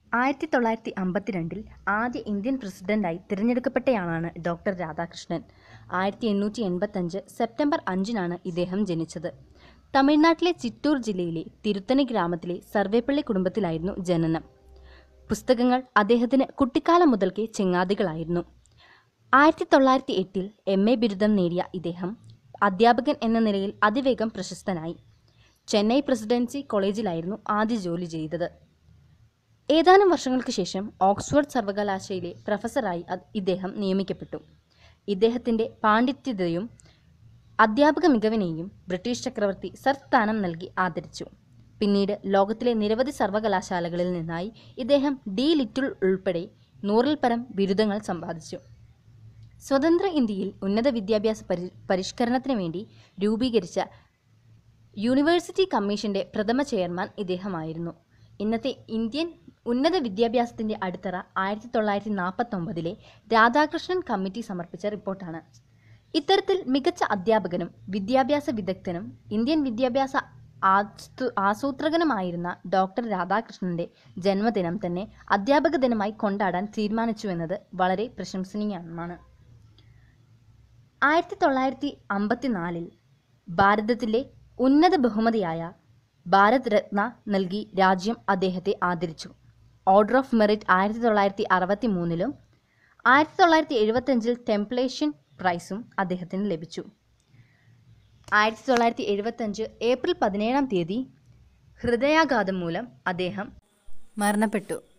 ആയിരത്തി തൊള്ളായിരത്തി അമ്പത്തിരണ്ടിൽ ആദ്യ ഇന്ത്യൻ പ്രസിഡന്റായി തിരഞ്ഞെടുക്കപ്പെട്ടയാളാണ് ഡോക്ടർ രാധാകൃഷ്ണൻ ആയിരത്തി എണ്ണൂറ്റി എൺപത്തഞ്ച് സെപ്റ്റംബർ അഞ്ചിനാണ് ഇദ്ദേഹം ജനിച്ചത് തമിഴ്നാട്ടിലെ ചിറ്റൂർ ജില്ലയിലെ തിരുത്തണി ഗ്രാമത്തിലെ സർവേപ്പള്ളി കുടുംബത്തിലായിരുന്നു ജനനം പുസ്തകങ്ങൾ അദ്ദേഹത്തിന് കുട്ടിക്കാലം മുതൽക്കേ ചെങ്ങാതികളായിരുന്നു ആയിരത്തി തൊള്ളായിരത്തി എട്ടിൽ എം എ ബിരുദം നേടിയ ഇദ്ദേഹം അധ്യാപകൻ എന്ന നിലയിൽ അതിവേഗം പ്രശസ്തനായി ചെന്നൈ പ്രസിഡൻസി കോളേജിലായിരുന്നു ആദ്യ ജോലി ചെയ്തത് ഏതാനും വർഷങ്ങൾക്ക് ശേഷം ഓക്സ്ഫോർഡ് സർവകലാശാലയിലെ പ്രൊഫസറായി അ- ഇദ്ദേഹം നിയമിക്കപ്പെട്ടു ഇദ്ദേഹത്തിൻ്റെ പാണ്ഡിത്യതയും അധ്യാപക മികവിനെയും ബ്രിട്ടീഷ് ചക്രവർത്തി സർ സ്ഥാനം നൽകി ആദരിച്ചു പിന്നീട് ലോകത്തിലെ നിരവധി സർവകലാശാലകളിൽ നിന്നായി ഇദ്ദേഹം ഡി ലിറ്റിൽ ഉൾപ്പെടെ നൂറിൽ പരം ബിരുദങ്ങൾ സമ്പാദിച്ചു സ്വതന്ത്ര ഇന്ത്യയിൽ ഉന്നത വിദ്യാഭ്യാസ പരി പരിഷ്കരണത്തിന് വേണ്ടി രൂപീകരിച്ച യൂണിവേഴ്സിറ്റി കമ്മീഷന്റെ പ്രഥമ ചെയർമാൻ ഇദ്ദേഹമായിരുന്നു ഇന്നത്തെ ഇന്ത്യൻ ഉന്നത വിദ്യാഭ്യാസത്തിന്റെ അടിത്തറ ആയിരത്തി തൊള്ളായിരത്തി നാൽപ്പത്തൊമ്പതിലെ രാധാകൃഷ്ണൻ കമ്മിറ്റി സമർപ്പിച്ച റിപ്പോർട്ടാണ് ഇത്തരത്തിൽ മികച്ച അധ്യാപകനും വിദ്യാഭ്യാസ വിദഗ്ധനും ഇന്ത്യൻ വിദ്യാഭ്യാസ ആസ്തു- ആസൂത്രകനുമായിരുന്ന ഡോക്ടർ രാധാകൃഷ്ണന്റെ ജന്മദിനം തന്നെ അധ്യാപക ദിനമായി കൊണ്ടാടാൻ തീരുമാനിച്ചുവെന്നത് വളരെ പ്രശംസനീയമാണ് ആയിരത്തി തൊള്ളായിരത്തി അമ്പത്തിനാലിൽ ഭാരതത്തിലെ ഉന്നത ബഹുമതിയായ ഭാരത് രത്ന നൽകി രാജ്യം അദ്ദേഹത്തെ ആദരിച്ചു ഓർഡർ ഓഫ് മെറിറ്റ് ആയിരത്തി തൊള്ളായിരത്തി അറുപത്തി മൂന്നിലും ആയിരത്തി തൊള്ളായിരത്തി എഴുപത്തഞ്ചിൽ ടെംപ്ലേഷൻ പ്രൈസും അദ്ദേഹത്തിന് ലഭിച്ചു ആയിരത്തി തൊള്ളായിരത്തി എഴുപത്തഞ്ച് ഏപ്രിൽ പതിനേഴാം തീയതി ഹൃദയാഘാതം മൂലം അദ്ദേഹം മരണപ്പെട്ടു